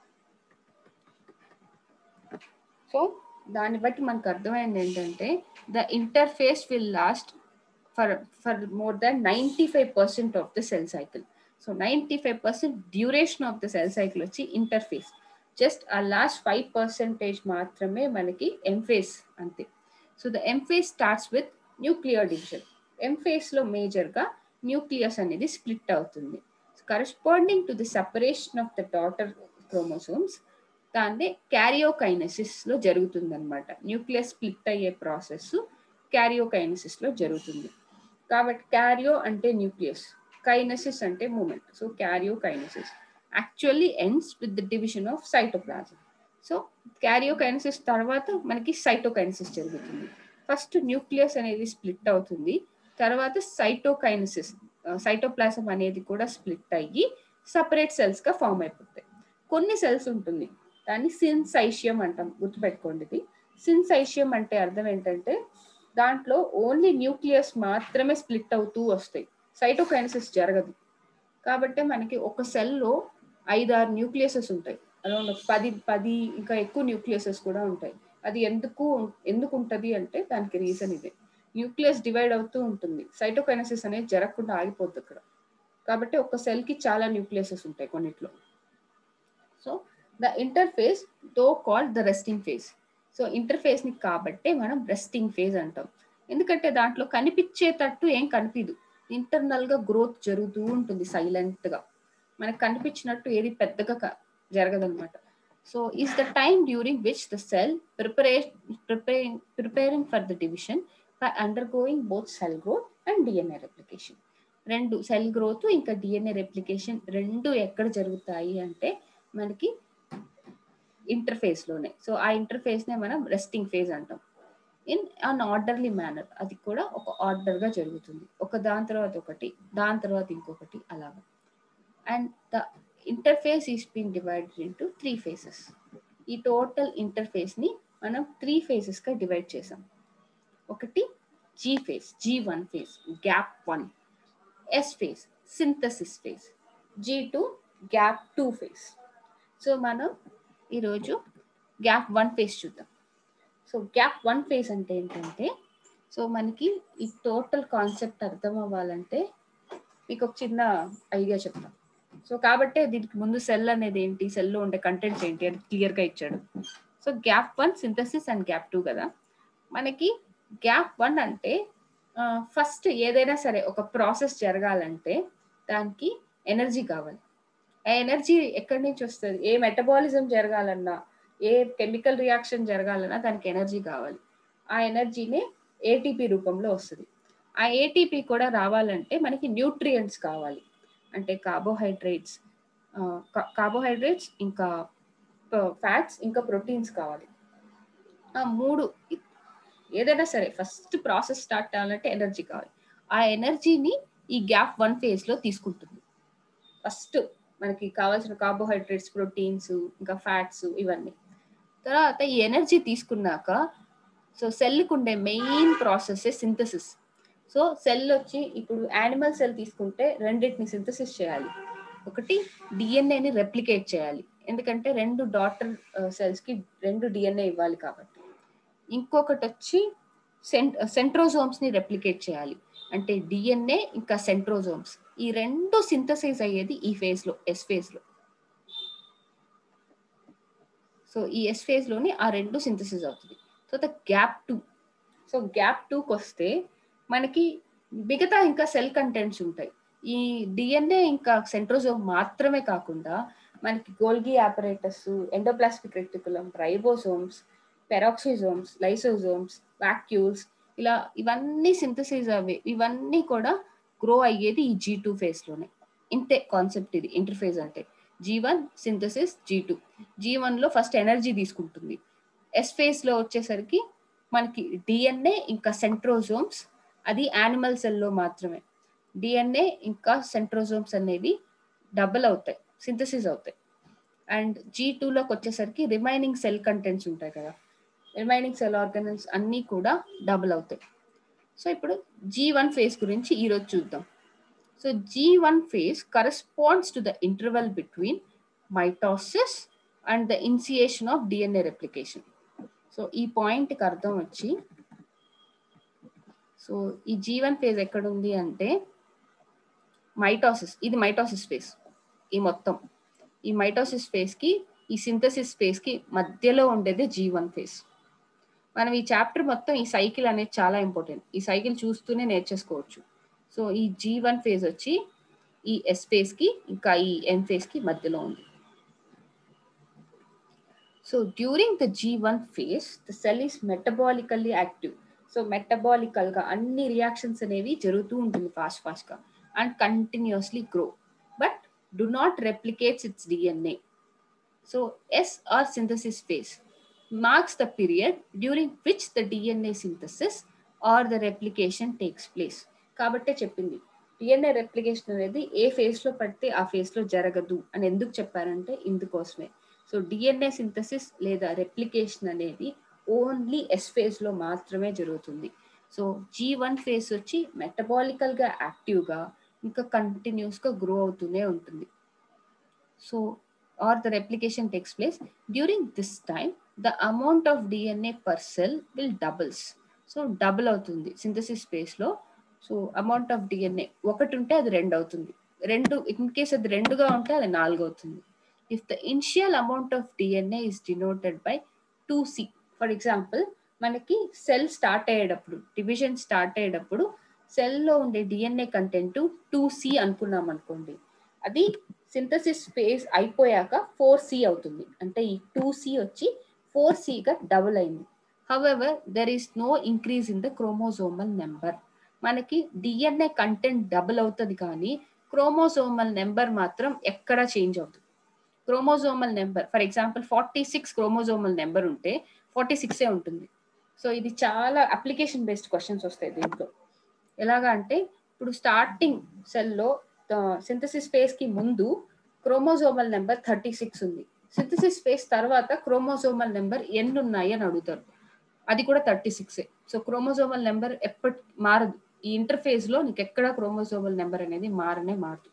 సో దాన్ని బట్టి మనకు అర్థమైంది ఏంటంటే the interphase will last for for more than ninety five percent of the cell cycle so ninety five percent duration of the cell cycle వచ్చి ఇంటర్ఫేస్ జస్ట్ ఆ లాస్ట్ ఫైవ్ పర్సెంటేజ్ మాత్రమే మనకి ఎంఫేస్ అంతే so the M phase starts with nuclear division M phase లో మేజర్ గా న్యూక్లియస్ అనేది స్ప్లిట్ అవుతుంది corresponding to the separation of the daughter chromosomes దాన్ని క్యారియోకైనసిస్ లో జరుగుతుంది అనమాట న్యూక్లియస్ స్ప్లిట్ అయ్యే ప్రాసెస్ క్యారియోకైనసిస్ లో జరుగుతుంది కాబట్టి క్యారియో అంటే న్యూక్లియస్ కైనసిస్ అంటే movement so karyokinesis actually ends with the division of cytoplasm so karyokinesis తర్వాత మనకి సైటోకైనసిస్ జరుగుతుంది ఫస్ట్ న్యూక్లియస్ అనేది స్ప్లిట్ అవుతుంది తర్వాత సైటోకైనసిస్ సైటోప్లాజం అనేది కూడా స్ప్లిట్ అయ్యి సపరేట్ సెల్స్ గా ఫామ్ అయిపోతాయి కొన్ని సెల్స్ ఉంటుంది దాన్ని సిన్సైషియం అంటాం గుర్తుపెట్టుకోండి ఇది సిన్సైషియం అంటే అర్థం ఏంటంటే దాంట్లో ఓన్లీ న్యూక్లియస్ మాత్రమే స్ప్లిట్ అవుతూ వస్తాయి సైటోకైనసిస్ జరగదు కాబట్టి మనకి ఒక సెల్లో ఐదారు న్యూక్లియసెస్ ఉంటాయి అరౌండ్ పది పది ఇంకా ఎక్కువ న్యూక్లియసెస్ కూడా ఉంటాయి అది ఎందుకు ఎందుకు ఉంటుంది అంటే దానికి రీజన్ ఇదే న్యూక్లియస్ డివైడ్ అవుతూ ఉంటుంది సైటోకైనసిస్ అనేది జరగకుండా ఆగిపోద్ది అక్కడ కాబట్టి ఒక సెల్ కి చాలా న్యూక్లియసెస్ ఉంటాయి కొన్నిట్లో so the interphase though call the resting phase so interphase ని కాబట్టే మనం రెస్టింగ్ ఫేజ్ అంటాం ఎందుకంటే దాంట్లో కనిపించేటట్టు ఏం కనిపించదు ఇంటర్నల్ గా గ్రోత్ జరుగుతూ ఉంటుంది సైలెంట్ గా మనకు కనిపించినట్టు ఏది పెద్దగా జరగదన్నమాట so is the time during which the cell prepare preparing preparing for the division by undergoing both cell growth and DNA replication రెండు సెల్ గ్రోత్ ఇంకా డిఎన్ఏ రెప్లికేషన్ రెండు ఎక్కడ జరుగుతాయి అంటే మనకి ఇంటర్ఫేస్ లోనే సో ఆ ఇంటర్ఫేస్ నే మనం రెస్టింగ్ ఫేజ్ అంటాం ఇన్ అన్ ఆర్డర్లీ మేనర్ అది కూడా ఒక ఆర్డర్ గా జరుగుతుంది ఒక దాని తర్వాత ఒకటి దాని తర్వాత ఇంకొకటి అలాగా and the interphase is been divided into three phases ఈ టోటల్ ఇంటర్ఫేస్ ని మనం త్రీ ఫేసెస్ గా డివైడ్ చేసాం ఒకటి G phase G one phase gap one S phase synthesis phase G two gap two phase so మనం ఈరోజు గ్యాప్ వన్ ఫేజ్ చూద్దాం సో గ్యాప్ వన్ ఫేజ్ అంటే ఏంటంటే సో మనకి ఈ టోటల్ కాన్సెప్ట్ అర్థం అవ్వాలంటే మీకు ఒక చిన్న ఐడియా చెప్తాను సో కాబట్టి దీనికి ముందు సెల్ అనేది ఏంటి సెల్లో ఉండే కంటెంట్స్ ఏంటి అని క్లియర్ గా ఇచ్చాడు so gap one synthesis and gap two కదా మనకి గ్యాప్ వన్ అంటే ఫస్ట్ ఏదైనా సరే ఒక ప్రాసెస్ జరగాలంటే దానికి ఎనర్జీ కావాలి ఆ ఎనర్జీ ఎక్కడి నుంచి వస్తుంది ఏ మెటబాలిజం జరగాలన్నా ఏ కెమికల్ రియాక్షన్ జరగాలన్నా దానికి ఎనర్జీ కావాలి ఆ ఎనర్జీనే ఏటీపీ రూపంలో వస్తుంది ఆ ఏటీపీ కూడా రావాలంటే మనకి న్యూట్రియంట్స్ కావాలి అంటే కార్బోహైడ్రేట్స్ కార్బోహైడ్రేట్స్ ఇంకా ఫ్యాట్స్ ఇంకా ప్రోటీన్స్ కావాలి ఆ మూడు ఏదైనా సరే ఫస్ట్ ప్రాసెస్ స్టార్ట్ అవ్వాలంటే ఎనర్జీ కావాలి ఆ ఎనర్జీని ఈ గ్యాప్ వన్ ఫేజ్ లో తీసుకుంటుంది ఫస్ట్ మనకి కావాల్సిన కార్బోహైడ్రేట్స్ ప్రోటీన్స్ ఇంకా ఫ్యాట్స్ ఇవన్నీ తర్వాత ఈ ఎనర్జీ తీసుకున్నాక సో సెల్కి ఉండే main process synthesis so cell వచ్చి ఇప్పుడు యానిమల్ సెల్ తీసుకుంటే రెండింటిని సింథసిస్ చేయాలి ఒకటి డిఎన్ఏని రెప్లికేట్ చేయాలి ఎందుకంటే రెండు డాటర్ సెల్స్ కి రెండు డిఎన్ఏ ఇవ్వాలి కాబట్టి ఇంకొకటి వచ్చి సెంట్ సెంట్రోజోమ్స్ ని రెప్లికేట్ చేయాలి అంటే డిఎన్ఏ ఇంకా సెంట్రోజోమ్స్ ఈ రెండు సింథసైజ్ అయ్యేది ఈ ఫేజ్ లో ఎస్ ఫేజ్ లో సో ఈ ఎస్ ఫేజ్ లోని ఆ రెండు సింథసిస్ అవుతుంది so the gap two so gap టూకి వస్తే మనకి మిగతా ఇంకా సెల్ కంటెంట్స్ ఉంటాయి ఈ డిఎన్ఏ ఇంకా సెంట్రోజోమ్ మాత్రమే కాకుండా మనకి Golgi apparatus endoplasmic reticulum ribosomes peroxisomes lysosomes vacuoles ఇలా ఇవన్నీ సింథసైజ్ అవి ఇవన్నీ కూడా గ్రో అయ్యేది ఈ జీ టూ ఫేజ్ లోనే ఇంతే కాన్సెప్ట్ ఇది ఇంటర్ఫేజ్ అంటే G one synthesis G two G one లో ఫస్ట్ ఎనర్జీ తీసుకుంటుంది ఎస్ ఫేజ్ లో వచ్చేసరికి మనకి డిఎన్ఏ ఇంకా సెంట్రోజోమ్స్ అది యానిమల్ సెల్లో మాత్రమే డిఎన్ఏ ఇంకా సెంట్రోజోమ్స్ అనేవి డబుల్ అవుతాయి సింథసిస్ అవుతాయి అండ్ జీ టూలోకి వచ్చేసరికి రిమైనింగ్ సెల్ కంటెంట్స్ ఉంటాయి కదా రిమైనింగ్ సెల్ ఆర్గనల్స్ అన్నీ కూడా డబుల్ అవుతాయి సో ఇప్పుడు జీ వన్ ఫేజ్ గురించి ఈరోజు చూద్దాం so G one phase corresponds to the interval between mitosis and the initiation of DNA replication so ఈ పాయింట్కి అర్థం వచ్చి సో ఈ జీ వన్ ఫేజ్ ఎక్కడ ఉంది అంటే మైటాసిస్ ఇది మైటాసిస్ ఫేజ్ ఈ మొత్తం ఈ మైటోసిస్ ఫేజ్ కి ఈ సింథసిస్ ఫేజ్ కి మధ్యలో ఉండేది జీ వన్ ఫేజ్ మనం ఈ చాప్టర్ మొత్తం ఈ సైకిల్ అనేది చాలా ఇంపార్టెంట్ ఈ సైకిల్ చూస్తూనే నేర్చేసుకోవచ్చు సో ఈ జీ వన్ ఫేజ్ వచ్చి ఈ ఎస్ ఫేజ్ కి ఇంకా ఈ ఎం ఫేజ్ కి మధ్యలో ఉంది so during the G one phase the cell is metabolically active so metabolical గా అన్ని రియాక్షన్స్ అనేవి జరుగుతూ ఉంటుంది ఫాస్ట్ ఫాస్ట్ గా and continuously grow but do not replicates its DNA. So S or synthesis phase marks the period during which the DNA synthesis or the replication takes place. కాబట్టే చెప్పింది డిఎన్ఏ రెప్లికేషన్ అనేది ఏ ఫేజ్ లో పడితే ఆ ఫేజ్ లో జరగదు అని ఎందుకు చెప్పారంటే ఇందుకోసమే సో డిఎన్ఏ సింథసిస్ లేదా రెప్లికేషన్ అనేది ఓన్లీ ఎస్ ఫేజ్ లో మాత్రమే జరుగుతుంది సో జీ వన్ ఫేజ్ వచ్చి మెటబాలికల్ గా యాక్టివ్ గా ఇంకా కంటిన్యూస్ గా గ్రో అవుతూనే ఉంటుంది so or the replication takes place during this time the amount of DNA per cell will doubles so double అవుతుంది సింథసిస్ స్పేస్ లో సో అమౌంట్ ఆఫ్ డిఎన్ఏ ఒకటి ఉంటే అది రెండు అవుతుంది రెండు ఇన్ కేస్ అది రెండుగా ఉంటే అది నాలుగు అవుతుంది if the initial amount of DNA is denoted by two C for example మనకి సెల్ స్టార్ట్ అయ్యేటప్పుడు డివిజన్ స్టార్ట్ అయ్యేటప్పుడు సెల్లో ఉండే డిఎన్ఏ కంటెంట్ టూ సి అనుకున్నాం అనుకోండి అది సింథసిస్ ఫేజ్ అయిపోయాక ఫోర్ సి అవుతుంది అంటే ఈ టూ సి వచ్చి ఫోర్ సిగా డబుల్ అయింది however there is no increase in the chromosomal number మనకి డిఎన్ఏ కంటెంట్ డబుల్ అవుతుంది కానీ క్రోమోజోమల్ నెంబర్ మాత్రం ఎక్కడ చేంజ్ అవుతుంది chromosomal number for example forty six chromosomal number ఉంటే ఫార్టీ సిక్సే ఉంటుంది సో ఇది చాలా అప్లికేషన్ బేస్డ్ క్వశ్చన్స్ వస్తాయి దీంట్లో ఎలాగా అంటే ఇప్పుడు స్టార్టింగ్ సెల్లో సింథసిస్ ఫేజ్ కి ముందు క్రోమోజోమల్ నెంబర్ థర్టీ సిక్స్ ఉంది సింథసిస్ ఫేజ్ తర్వాత క్రోమోజోమల్ నెంబర్ ఎన్ని ఉన్నాయి అని అడుగుతారు అది కూడా థర్టీ సిక్సే సో క్రోమోజోమల్ నెంబర్ ఎప్పటి మారదు ఈ ఇంటర్ఫేజ్ లో నీకు ఎక్కడ క్రోమోజోమల్ నెంబర్ అనేది మారనే మారదు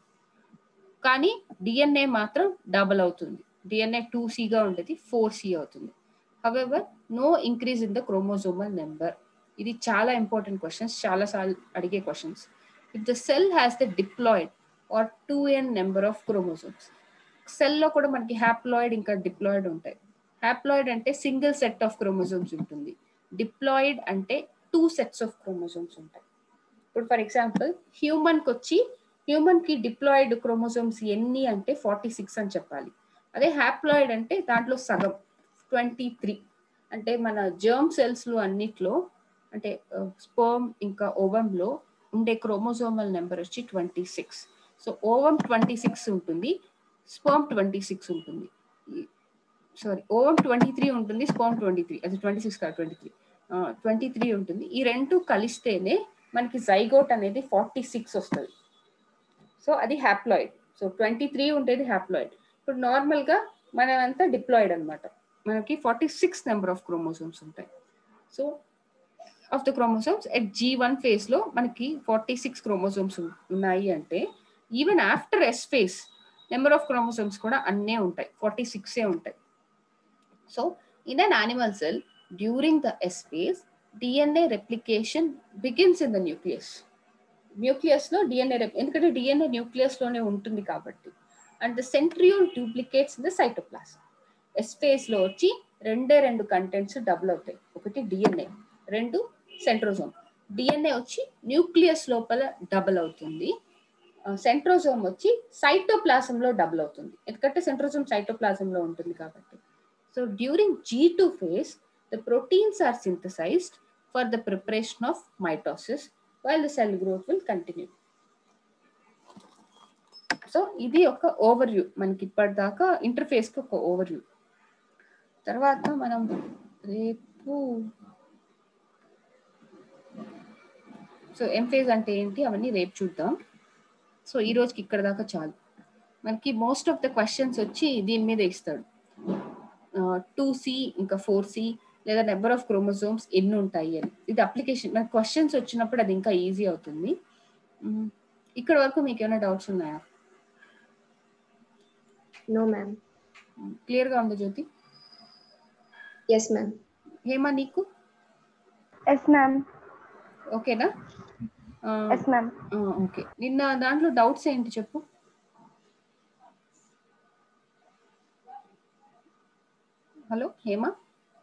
కానీ డిఎన్ఏ మాత్రం డబల్ అవుతుంది డిఎన్ఏ టూ సిగా ఉండేది ఫోర్ సి అవుతుంది however no increase in the chromosomal number ఇది చాలా ఇంపార్టెంట్ క్వశ్చన్స్ చాలా సార్లు అడిగే questions if the cell has the diploid or two N number of chromosomes సెల్లో కూడా మనకి హ్యాప్లాయిడ్ ఇంకా డిప్లాయిడ్ ఉంటాయి హ్యాప్లాయిడ్ అంటే సింగిల్ సెట్ ఆఫ్ క్రోమోజోమ్స్ ఉంటుంది డిప్లాయిడ్ అంటే టూ సెట్స్ ఆఫ్ క్రోమోజోమ్స్ ఉంటాయి ఇప్పుడు ఫర్ ఎగ్జాంపుల్ హ్యూమన్కి వచ్చి హ్యూమన్కి డిప్లాయిడ్ క్రోమోజోమ్స్ ఎన్ని అంటే ఫార్టీ సిక్స్ అని చెప్పాలి అదే హ్యాప్లాయిడ్ అంటే దాంట్లో సగం ట్వంటీ త్రీ అంటే మన జర్మ్ సెల్స్లో అన్నిట్లో అంటే స్పర్మ్ ఇంకా ఓవంలో ఉండే క్రోమోజోమల్ నెంబర్ వచ్చి twenty six so ovum twenty six ఉంటుంది స్పర్మ్ ట్వంటీ సిక్స్ ఉంటుంది సారీ ఓవం ట్వంటీ త్రీ ఉంటుంది స్పర్మ్ ట్వంటీ త్రీ అది ట్వంటీ సిక్స్ కాదు ట్వంటీ త్రీ ట్వంటీ త్రీ ఉంటుంది ఈ రెండు కలిస్తేనే మనకి జైగోట్ అనేది ఫార్టీ సిక్స్ వస్తుంది సో అది హ్యాప్లాయిడ్ సో ట్వంటీ త్రీ ఉండేది హ్యాప్లాయిడ్ ఇప్పుడు నార్మల్గా మనమంతా డిప్లాయిడ్ అనమాట మనకి forty six number of chromosomes ఉంటాయి so of the chromosomes at G one phase లో మనకి ఫార్టీ సిక్స్ క్రోమోసోమ్స్ ఉన్నాయి అంటే even after S phase number of chromosomes కూడా అన్నే ఉంటాయి ఫార్టీ సిక్సే ఉంటాయి so in an animal cell during the S phase DNA replication begins in the nucleus nucleus లో డిఎన్ఏ ఎందుకంటే డిఎన్ఏ న్యూక్లియస్ లోనే ఉంటుంది కాబట్టి and the centriole duplicates in the cytoplasm S phase లో వచ్చి రెండే రెండు కంటెంట్స్ డబుల్ అవుతాయి ఒకటి డిఎన్ఏ రెండు సెంట్రోజోమ్ డిఎన్ఏ వచ్చి న్యూక్లియస్ లోపల డబుల్ అవుతుంది సెంట్రోజోమ్ వచ్చి సైటోప్లాజంలో డబుల్ అవుతుంది ఎందుకంటే సెంట్రోజోమ్ సైటోప్లాజంలో ఉంటుంది కాబట్టి so during G two phase the proteins are synthesized for the preparation of mitosis while the cell growth will continue so ఇది ఒక ఓవర్ వ్యూ మనకి ఇప్పటిదాకా ఇంటర్ఫేస్ కి ఒక ఓవర్ వ్యూ తర్వాత మనం రేపు సో ఎంఫేజ్ అంటే ఏంటి అవన్నీ రేపు చూద్దాం సో ఈ రోజుకి ఇక్కడ దాకా చాలు మనకి మోస్ట్ ఆఫ్ ద క్వశ్చన్స్ వచ్చి దీని మీద ఇస్తాడు టూ సి ఇంకా ఫోర్ సి లేదా నెంబర్ ఆఫ్ క్రోమోజోమ్స్ ఎన్ని ఉంటాయి అని ఇది అప్లికేషన్ మనకి క్వశ్చన్స్ వచ్చినప్పుడు అది ఇంకా ఈజీ అవుతుంది ఇక్కడ వరకు మీకు ఏమైనా డౌట్స్ ఉన్నాయా నో మ్యామ్ క్లియర్ గా ఉంది జ్యోతి ఎస్ మ్యామ్ హేమా నీకు ఎస్ మ్యామ్ ఓకేనా ఎస్ మ్యామ్ ఓకే నిన్న దాంట్లో డౌట్స్ ఏంటి చెప్పు హలో హేమా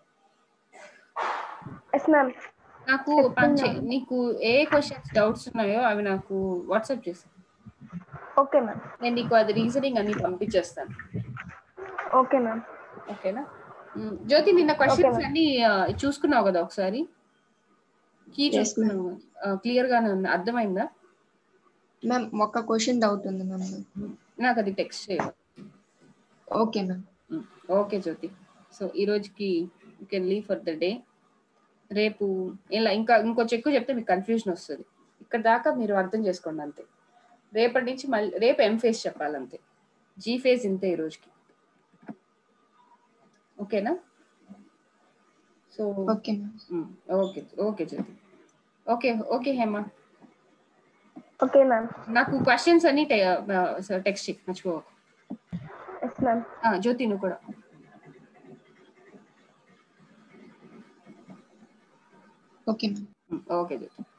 ఎస్ మ్యామ్ నాకు పంచే నీకు ఏ క్వశ్చన్స్ డౌట్స్ ఉన్నాయో అవి నాకు వాట్సాప్ చేసి ఓకే మ్యామ్ నేను నీకు అది రీజనింగ్ అన్ని పంపించేస్తాను ఓకే మ్యామ్ ఓకేనా మ్, జ్యోతి నిన్న క్వశ్చన్స్ ma'am. అన్ని ఆ, చూసుకున్నావు కదా ఒకసారి కీ Yes, చూసుకున్నావు క్లియర్ గానే ఉంది అర్థమైందా మ్యామ్ ఒక్క క్వశ్చన్ డౌట్ ఉంది మ్యామ్ నాకు అది టెక్స్ట్ చేయాలి okay ma'am okay Jyothi so ఈ రోజుకి you can leave for the day రేపు ఇలా ఇంకా ఇంకొంచెం ఎక్కువ చెప్తే మీకు కన్ఫ్యూజన్ వస్తుంది ఇక్కడ దాకా మీరు అర్థం చేసుకోండి అంతే రేపటి నుంచి మళ్ళీ రేపు ఎం ఫేజ్ చెప్పాలంతే జీ ఫేజ్ ఇంతే ఈ రోజుకి ఓకేనా so okay ma'am okay okay Jyothi okay okay Hema okay ma'am నాకు క్వశ్చన్స్ అన్ని టెక్స్ట్ మర్చిపో ఎస్ మ్యామ్ జ్యోతి నువ్వు కూడా ఓకే మ్యామ్ ఓకే జ్యోతి